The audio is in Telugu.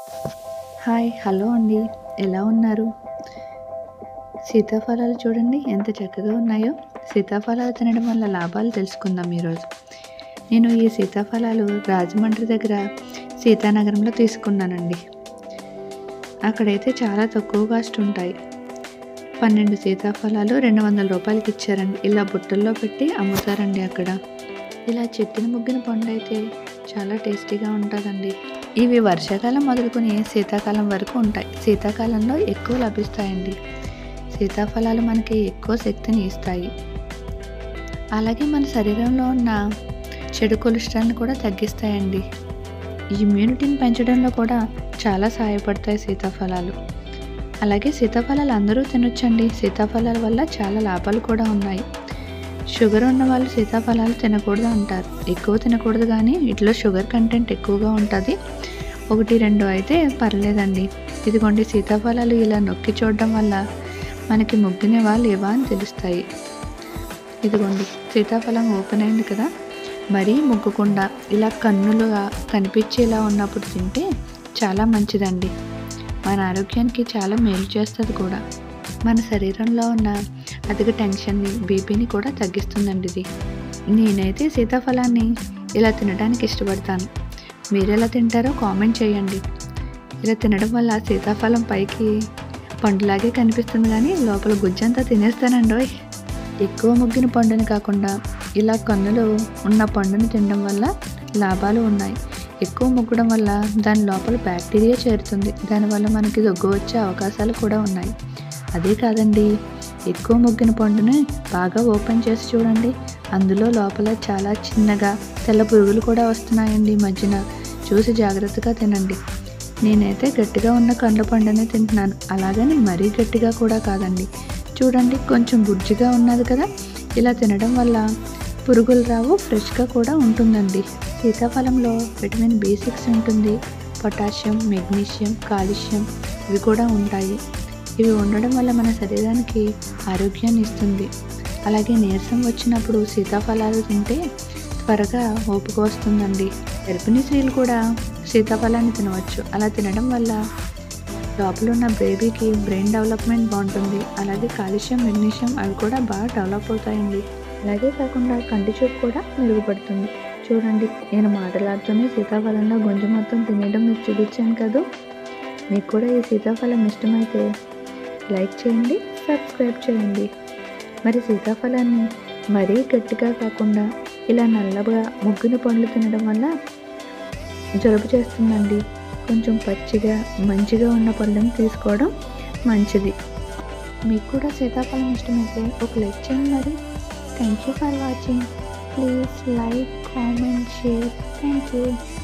హాయ్ హలో అండి ఎలా ఉన్నారు సీతాఫలాలు చూడండి ఎంత చక్కగా ఉన్నాయో సీతాఫలాలు తినడం వల్ల లాభాలు తెలుసుకుందాం ఈరోజు నేను ఈ సీతాఫలాలు రాజమండ్రి దగ్గర సీతానగరంలో తీసుకున్నానండి అక్కడైతే చాలా తక్కువ కాస్ట్ ఉంటాయి పన్నెండు సీతాఫలాలు రెండు వందల రూపాయలకి ఇచ్చారండి ఇలా బుట్టల్లో పెట్టి అమ్ముతారండి అక్కడ ఇలా చెట్టున ముగ్గిన పండు అయితే చాలా టేస్టీగా ఉంటుందండి ఇవి వర్షాకాలం మొదలుకొని శీతాకాలం వరకు ఉంటాయి శీతాకాలంలో ఎక్కువ లభిస్తాయండి సీతాఫలాలు మనకి ఎక్కువ శక్తిని ఇస్తాయి అలాగే మన శరీరంలో ఉన్న చెడు కొలెస్ట్రాల్ని కూడా తగ్గిస్తాయండి ఇమ్యూనిటీని పెంచడంలో కూడా చాలా సహాయపడతాయి సీతాఫలాలు అలాగే సీతాఫలాలు అందరూ తినొచ్చండి సీతాఫలాల వల్ల చాలా లాభాలు కూడా ఉన్నాయి షుగర్ ఉన్న వాళ్ళు సీతాఫలాలు తినకూడదు అంటారు ఎక్కువ తినకూడదు కానీ ఇట్లా షుగర్ కంటెంట్ ఎక్కువగా ఉంటుంది ఒకటి రెండు అయితే పర్లేదండి ఇదిగోండి సీతాఫలాలు ఇలా నొక్కి చూడడం వల్ల మనకి ముగ్గినవా లేవా అని తెలుస్తాయి ఇదిగోండి సీతాఫలం ఓపెన్ అయింది కదా మరీ ముగ్గకుండా ఇలా కన్నులుగా కనిపించేలా ఉన్నప్పుడు తింటే చాలా మంచిదండి మన ఆరోగ్యానికి చాలా మేలు చేస్తుంది కూడా మన శరీరంలో ఉన్న అధిక టెన్షన్ని బీపీని కూడా తగ్గిస్తుందండి ఇది నేనైతే సీతాఫలాన్ని ఇలా తినడానికి ఇష్టపడతాను మీరు ఎలా తింటారో కామెంట్ చేయండి ఇలా తినడం వల్ల సీతాఫలం పైకి పండులాగే కనిపిస్తుంది కానీ లోపల గుజ్జంతా తినేస్తానండి ఎక్కువ ముగ్గిన పండుని కాకుండా ఇలా కన్నులు ఉన్న పండుని తినడం వల్ల లాభాలు ఉన్నాయి ఎక్కువ ముగ్గడం వల్ల దాని లోపల బ్యాక్టీరియా చేరుతుంది దానివల్ల మనకి దగ్గు వచ్చే అవకాశాలు కూడా ఉన్నాయి అదే కాదండి ఎక్కువ ముగ్గిన పండుని బాగా ఓపెన్ చేసి చూడండి అందులో లోపల చాలా చిన్నగా తెల్ల పురుగులు కూడా వస్తున్నాయండి ఈ మధ్యన చూసి జాగ్రత్తగా తినండి నేనైతే గట్టిగా ఉన్న కండ్ల పండునే తింటున్నాను అలాగని మరీ గట్టిగా కూడా కాదండి చూడండి కొంచెం బుజ్జిగా ఉన్నది కదా ఇలా తినడం వల్ల పురుగులు రావు ఫ్రెష్గా కూడా ఉంటుందండి సీతాఫలంలో విటమిన్ బి సిక్స్ ఉంటుంది పొటాషియం మెగ్నీషియం కాల్షియం ఇవి కూడా ఉంటాయి ఇవి ఉండడం వల్ల మన శరీరానికి ఆరోగ్యాన్ని ఇస్తుంది అలాగే నీరసం వచ్చినప్పుడు సీతాఫలాలు తింటే త్వరగా ఓపిక వస్తుందండి గర్భిణీ స్త్రీలు కూడా సీతాఫలాన్ని తినవచ్చు అలా తినడం వల్ల లోపల ఉన్న బేబీకి బ్రెయిన్ డెవలప్మెంట్ బాగుంటుంది అలాగే కాల్షియం మెగ్నీషియం అవి కూడా బాగా డెవలప్ అవుతాయండి అలాగే కాకుండా కంటి చూపు కూడా మెరుగుపడుతుంది చూడండి నేను మాట్లాడుతూనే సీతాఫలంలో గుంజు మొత్తం తినేయడం మీకు చూపించాను కదా మీకు కూడా ఈ సీతాఫలం ఇష్టమైతే లైక్ చేయండి సబ్స్క్రైబ్ చేయండి మరి సీతాఫలాన్ని మరీ గట్టిగా కాకుండా ఇలా నల్లగా ముగ్గున పండ్లు తినడం వల్ల జలుబు చేస్తుందండి కొంచెం పచ్చిగా మంచిగా ఉన్న పళ్ళని తీసుకోవడం మంచిది మీకు కూడా సీతాఫలం ఇష్టమైతే ఒక లైక్ చేయండి మరి thank you for watching please like comment share thank you